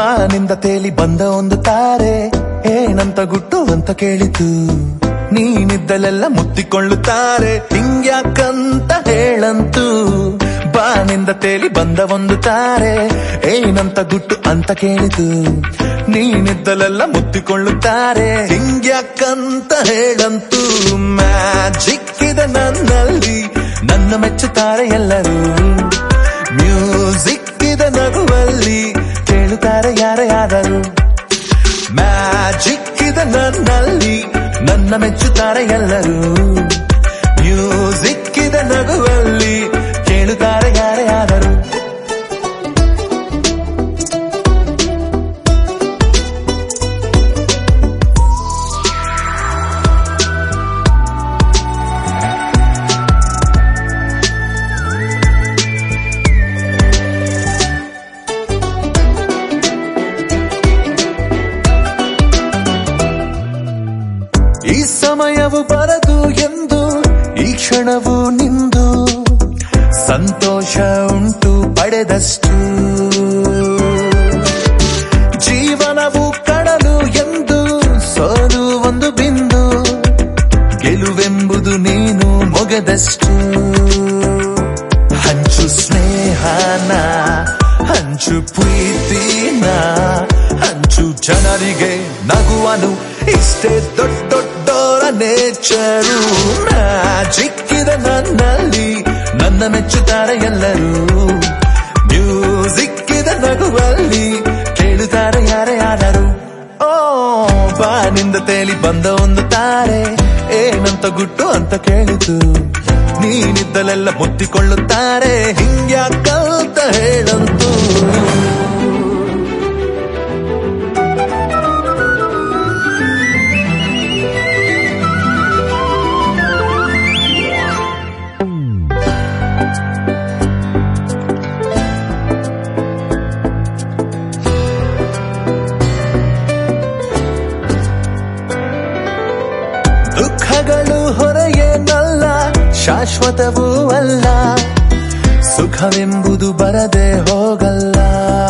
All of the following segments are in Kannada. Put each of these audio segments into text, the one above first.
ಬಾನಿಂದ ತೇಲಿ ಬಂದ ಒಂದು ತಾರೆ ಏನಂತ ಗುಟ್ಟು ಅಂತ ಕೇಳಿತು ನೀನಿದ್ದಲೆಲ್ಲ ಮುತ್ತಿಕೊಳ್ಳುತ್ತಾರೆ ಹಿಂಗ್ಯಾಕಂತ ಹೇಳಂತು ಬಾನಿಂದ ತೇಲಿ ಬಂದ ಒಂದು ತಾರೆ ಏನಂತ ಗುಟ್ಟು ಅಂತ ಕೇಳಿತು ನೀನಿದ್ದಲೆಲ್ಲ ಮುತ್ತಿಕೊಳ್ಳುತ್ತಾರೆ ಹಿಂಗ್ಯಾಕಂತ ಹೇಳಂತು ಮ್ಯಾಜಿಕ್ ಇದೆ ನನ್ನಲ್ಲಿ ನನ್ನ ಮೆಚ್ಚುತ್ತಾರೆ ಎಲ್ಲರೂ ಮ್ಯೂಸಿಕ್ ಇದೆ ನಗುವಲ್ಲಿ ಕೇಳುತ್ತಾರೆ ಯಾರೇ ಆದರೂ ಮ್ಯಾಜಿಕ್ ಇದೆ ನನ್ನಲ್ಲಿ ನನ್ನ ಮೆಚ್ಚುತ್ತಾರೆ ಎಲ್ಲರೂ ಮ್ಯೂಸಿಕ್ ಇದೆ ನಗುವಲ್ಲಿ ಕೇಳುತ್ತಾರೆ ಯಾರೇ ಆದರೂ ಈ ಸಮಯವು ಬರದು ಎಂದು ಈ ಕ್ಷಣವು ನಿಂದು ಸಂತೋಷ ಉಂಟು ಪಡೆದಷ್ಟು ಜೀವನವು ಕಡಲು ಎಂದು ಸೋಲು ಒಂದು ಬಿಂದು ಗೆಲುವೆಂಬುದು ನೀನು ಮೊಗದಷ್ಟು ಹಂಚು ಸ್ನೇಹನ ಹಂಚು ಪ್ರೀತಿನ ಹಂಚು ಜನರಿಗೆ ನಗುವನು ಇಷ್ಟೇ ದೊಡ್ಡ ದೊಡ್ಡೋರ ನೇಚರು ಮ್ಯಾಜಿಕ್ ಇದೆ ನನ್ನಲ್ಲಿ ನನ್ನ ಮೆಚ್ಚುತ್ತಾರೆ ಎಲ್ಲರೂ ಮ್ಯೂಸಿಕ್ ಇದೆ ನಗುವಲ್ಲಿ ಕೇಳುತ್ತಾರೆ ಯಾರೇ ಆದರೂ ಓ ಬಾನಿಂದ ತೇಲಿ ಬಂದ ಒಂದು ತಾರೆ ಏನಂತ ಗುಟ್ಟು ಅಂತ ಕೇಳಿತು ನೀನಿದ್ದಲೆಲ್ಲ ಮುತ್ತಿಕೊಳ್ಳುತ್ತಾರೆ ಹಿಂಗ್ಯಾಕಂತ ಹೇಳಂತು ದುಃಖಗಳು ಹೊರೆಯೇನಲ್ಲ ಶಾಶ್ವತವೂ ಅಲ್ಲ ಸುಖವೆಂಬುದು ಬರದೆ ಹೋಗಲ್ಲ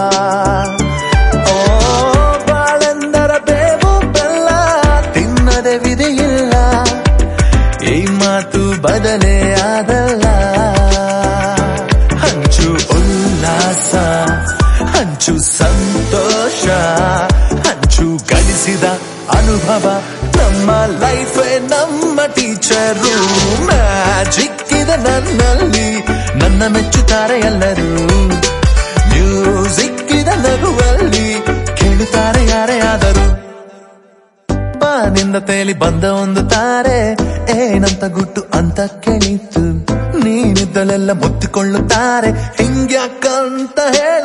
ಓ ಬಾಳೆಂದರ ಬೇವು ಬೆಲ್ಲ ತಿನ್ನದೆ ವಿಧಿಯಿಲ್ಲ ಈ ಮಾತು ಬದಲೇ ಆದಲ್ಲ ಹಂಚು ಉಲ್ಲಾಸ ಹಂಚು ಸಂತೋಷ ಹಂಚು ಗಳಿಸಿದ ಅನುಭವ ನಮ್ಮ ಲೈಫ್ ನಮ್ಮ ಟೀಚರು ಮ್ಯಾಜಿಕ್ ಇದೆ ನನ್ನಲ್ಲಿ ನನ್ನ ಮೆಚ್ಚುತ್ತಾರೆ ಎಲ್ಲರೂ ಮ್ಯೂಸಿಕ್ ಇದೆ ನಗುವಲ್ಲಿ ಕೇಳುತ್ತಾರೆ ಯಾರೇ ಆದರೂ ಬಾನಿಂದ ತೇಲಿ ಬಂದ ಒಂದು ತಾರೆ ಏನಂತ ಗುಟ್ಟು ಅಂತ ಕೇಳಿತು ನೀನಿದ್ದಲೆಲ್ಲ ಮುತ್ತಿಕೊಳ್ಳುತ್ತಾರೆ ಹಿಂಗ್ಯಾಕಂತ ಹೇಳ